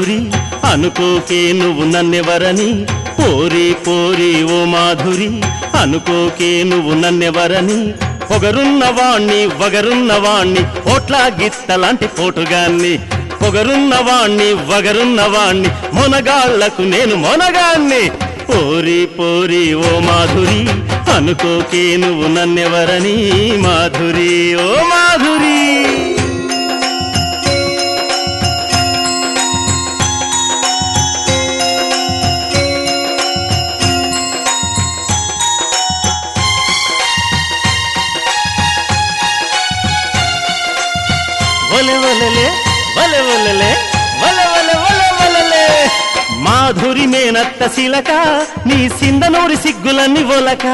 మాధురి అనుకోకే నువ్వు నన్నెవరని పోరి పోరి ఓ మాధురి అనుకోకే నువ్వు నన్నెవరని పొగరున్నవాణ్ణి వగరున్నవాణ్ణి ఓట్లా గిత్తలాంటి పోటుగాన్ని పొగరున్నవాణ్ణి వగరున్నవాణ్ణి మొనగాళ్లకు నేను మొనగాన్ని పోరి పోరి ఓ మాధురి అనుకోకే నువ్వు నన్నెవరని మాధురి ఓ మాధురి ఒలె ఒలెలే ఒలె ఒలెలే ఒలె ఒలె ఒలె ఒలెలే మాధురి మేనత్త శిలక నీ సిందనూరి సిగ్గులన్నీ ఒలక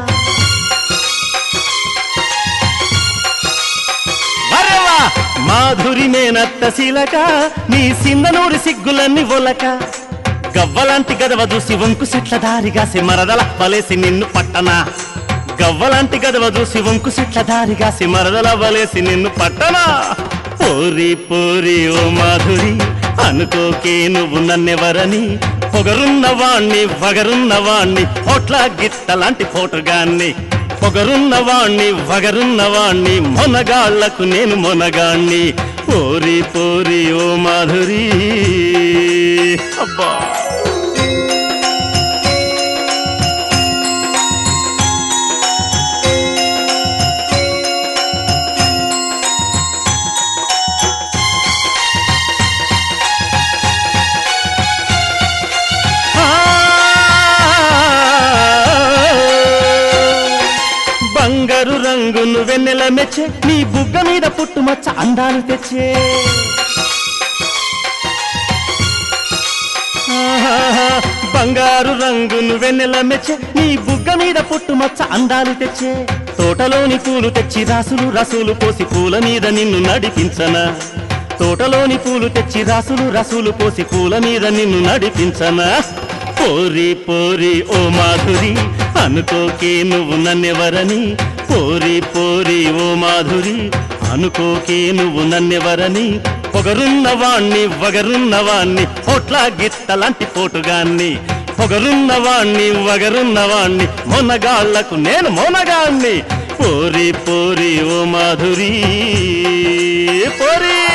వరవా మాధురి మేనత్త శిలక నీ సిందనూరి సిగ్గులన్నీ ఒలక గవ్వలాంటి గదవ చూసి వంకు సెట్ల దారిగాసి మరదల వలేసి నిన్ను పట్టనా గవ్వలాంటి గదవ చూసి వంకు సెట్ల దారిగాసి మరదల వలేసి నిన్ను పట్టనా పోరి పోరి ఓ మాధురి అనుకోకే నువ్వు నన్నెవరని పొగరున్నవాణ్ణి వగరున్నవాణ్ణి హోట్ల గిత్తలాంటి పోటుగాన్ని పొగరున్నవాణ్ణి వగరున్నవాణ్ణి మొనగాళ్లకు నేను మొనగాణ్ణి పోరి పోరి ఓ మాధురి అబ్బా బంగారు రంగును వెన్నెల మెచ్చే నీ బుగ్గ మీద పుట్టుమచ్చ అందాలు తెచ్చే ఆహాహా, బంగారు రంగును వెన్నెల మెచ్చే నీ బుగ్గ మీద పుట్టుమచ్చ అందాలు తెచ్చే తోటలోని పూలు తెచ్చి రాసులు రసులు పోసి పూల మీద నిన్ను నడిపించనా తోటలోని పూలు తెచ్చి రాసులు రసులు పోసి పూల మీద నిన్ను నడిపించనా పోరి పోరి ఓ మాధురి అనుకోకే నువ్వు నన్నెవరని పోరి పోరి ఓ మాధురి అనుకోకే నువ్వు నన్నెవరని పొగరున్నవాణ్ణి వగరున్నవాణ్ణి హోట్ల గిత్తలాంటి పోటుగాన్ని పొగరున్నవాణ్ణి వగరున్నవాణ్ణి మొనగాళ్లకు నేను మొనగాణ్ణి పోరి పోరి ఓ మాధురి పోరి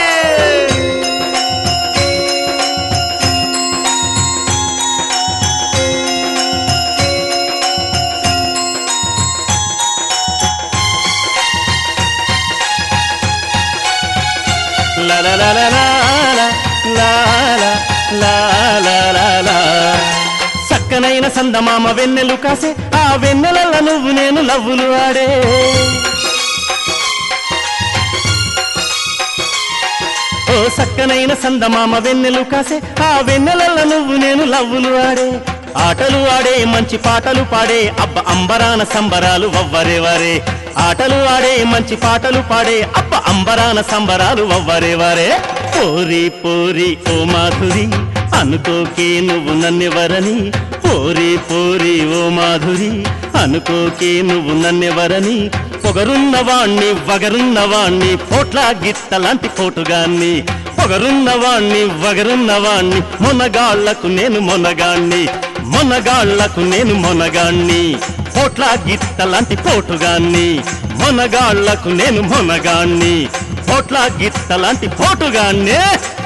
La la la la la la la la la la la చక్కనైన సందమామ వెన్నెలు కాసే ఆ వెన్నెలల్ల నువ్వు నేను లవ్వులు ఆడే ఓ సక్కనైన సందమామ వెన్నెలు కాసే ఆ వెన్నెలల్ల నువ్వు నేను లవ్వులు ఆడే ఆటలు ఆడే మంచి పాటలు పాడే అబ్బ అంబరాన సంబరాలు వవ్వరే వరే ఆటలు ఆడే మంచి పాటలు పాడే అబ్బ అంబరాన సంబరాలు వవ్వరే వరే పోరి పోరి ఓ మాధురి అనుకోకే నువ్వు నన్నెవరని పోరి పోరి ఓ మాధురి అనుకోకే నువ్వు నన్నెవరని పొగరున్నవాణ్ణి వగరున్నవాణ్ణి పోట్ల గిత్తలాంటి పోటుగాన్ని పొగరున్నవాణ్ణి వగరున్నవాణ్ణి మొనగాళ్లకు నేను మొనగాణ్ణి మొనగాళ్లకు నేను మొనగాణ్ణి పోట్ల గిత్తలాంటి పోటుగాన్ని మొనగాళ్లకు నేను మొనగాణ్ణి పోట్ల గిత్తలాంటి పోటుగాన్ని